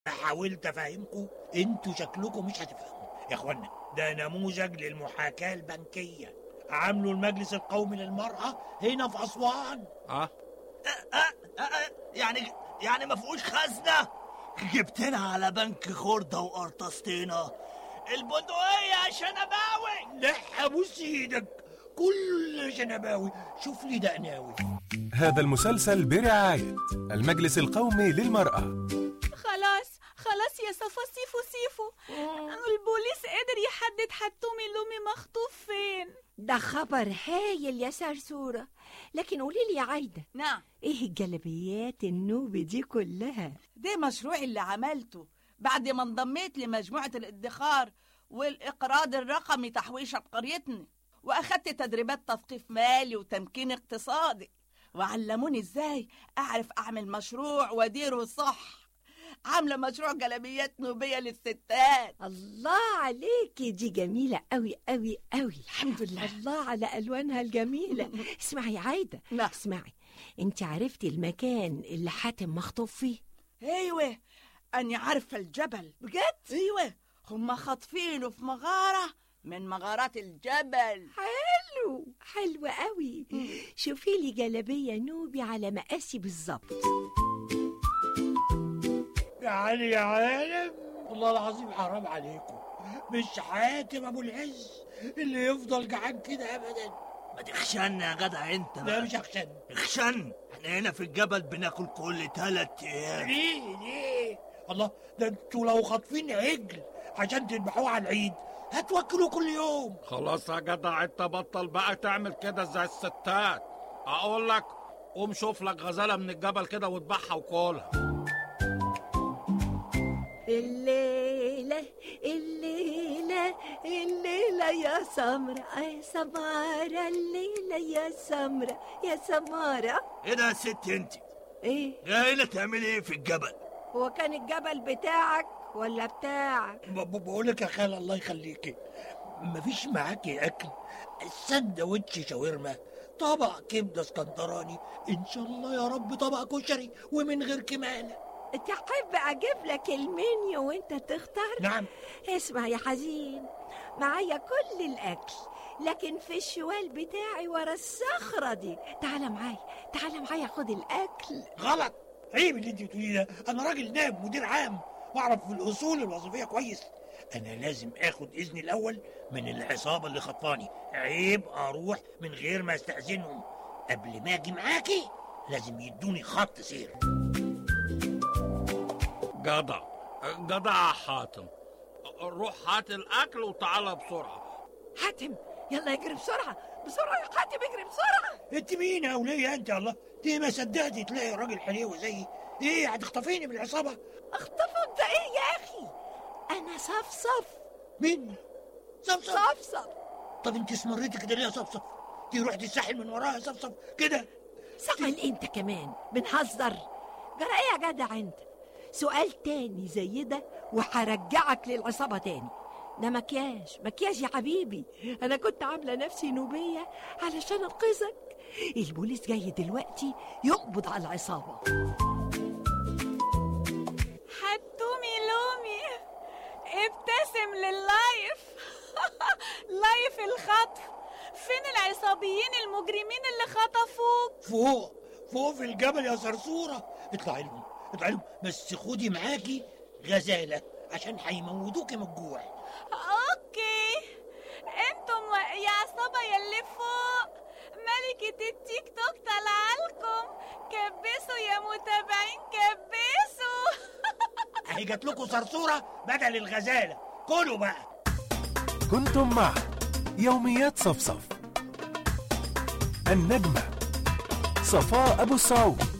حاولت افهمكم انتوا شكلكم مش هتفهموا يا اخوانا ده نموذج للمحاكاة البنكية عامله المجلس القومي للمرأة هنا في أسوان اه أه أه أه يعني يعني ما فيهوش خزنة جبتنا على بنك خردة وقرطستينا البندقية يا شنباوي لا ابوس ايدك كل جنباوي شوف لي دقناوي هذا المسلسل برعاية المجلس القومي للمرأة خلاص خلاص يا صفا سيفو سيفو البوليس قدر يحدد حتومي لومي مخطوف فين ده خبر هايل يا سرسورة لكن قولي لي يا عايدة نعم ايه الجلبيات النوبة دي كلها ده مشروعي اللي عملته بعد ما انضميت لمجموعة الادخار والإقراض الرقمي تحويشة قريتنا وأخدت تدريبات تثقيف مالي وتمكين اقتصادي وعلموني ازاي أعرف أعمل مشروع وأديره صح عاملة مشروع جلبيات نوبية للستات الله عليكي دي جميلة قوي قوي قوي الحمد لله الله على ألوانها الجميلة اسمعي يا عايدة نعم. اسمعي انت عرفتي المكان اللي حاتم مخطوف فيه ايوه أني عارفة الجبل بجد ايوه هما خاطفينه في مغارة من مغارات الجبل حلو حلو قوي شوفي لي جلبية نوبي على مقاسي بالظبط يا علي يا عالم والله العظيم حرام عليكم مش حاتم ابو العز اللي يفضل جعان كده ابدا ما تخشن يا جدع انت لا بقى. مش هخشن اخشن احنا هنا في الجبل بناكل كل تلات ايام ليه ليه الله ده انتوا لو خاطفين عجل عشان تذبحوه على العيد هتوكلوا كل يوم خلاص يا جدع انت بطل بقى تعمل كده زي الستات اقول لك قوم شوف لك غزاله من الجبل كده واذبحها وكلها الليلة الليلة الليلة يا سمرة يا سمارة الليلة يا سمرة يا سمارة ايه ده يا ست انت ايه جاي هنا تعملي ايه في الجبل هو كان الجبل بتاعك ولا بتاعك ب- ب- بقول لك يا خالة الله يخليكي مفيش معاكي اكل سندوتش شاورما طبق كبده اسكندراني ان شاء الله يا رب طبق كشري ومن غير كماله تحب اجيب لك المنيو وانت تختار نعم اسمع يا حزين معايا كل الاكل لكن في الشوال بتاعي ورا الصخرة دي تعال معايا تعال معايا خد الاكل غلط عيب اللي انت بتقوليه ده انا راجل نائب مدير عام واعرف في الاصول الوظيفيه كويس انا لازم اخد اذن الاول من العصابه اللي خطفاني عيب اروح من غير ما استاذنهم قبل ما اجي معاكي لازم يدوني خط سير جدع جدع يا حاتم روح هات الاكل وتعالى بسرعه حاتم يلا اجري بسرعة بسرعة يا حاتم اجري بسرعة انت مين يا وليه انت يا الله دي ما صدقتي تلاقي راجل حليوه زيي ايه هتخطفيني من العصابه اخطفوا انت ايه يا اخي انا صفصف مين صفصف صفصف طب انت اسمريتي كده ليه يا صفصف دي رحتي الساحل من وراها يا صفصف كده سأل انت كمان بنهزر جرى ايه يا جدع انت سؤال تاني زي ده وهرجعك للعصابة تاني ده مكياج مكياج يا حبيبي انا كنت عاملة نفسي نوبية علشان انقذك البوليس جاي دلوقتي يقبض على العصابة حتومي لومي ابتسم لللايف لايف الخطف فين العصابيين المجرمين اللي خطفوك فوق فوق في الجبل يا صرصورة اطلعي لهم اطلعي لهم بس خدي معاكي غزالة عشان هيموتوكي من الجوع اوكي انتم يا عصابة يلي فوق ملكة التيك توك طالعالكم كبسوا يا متابعين كبسوا اهي جات لكم صرصورة بدل الغزالة كلوا بقى كنتم مع يوميات صفصف النجمة صفاء أبو السعود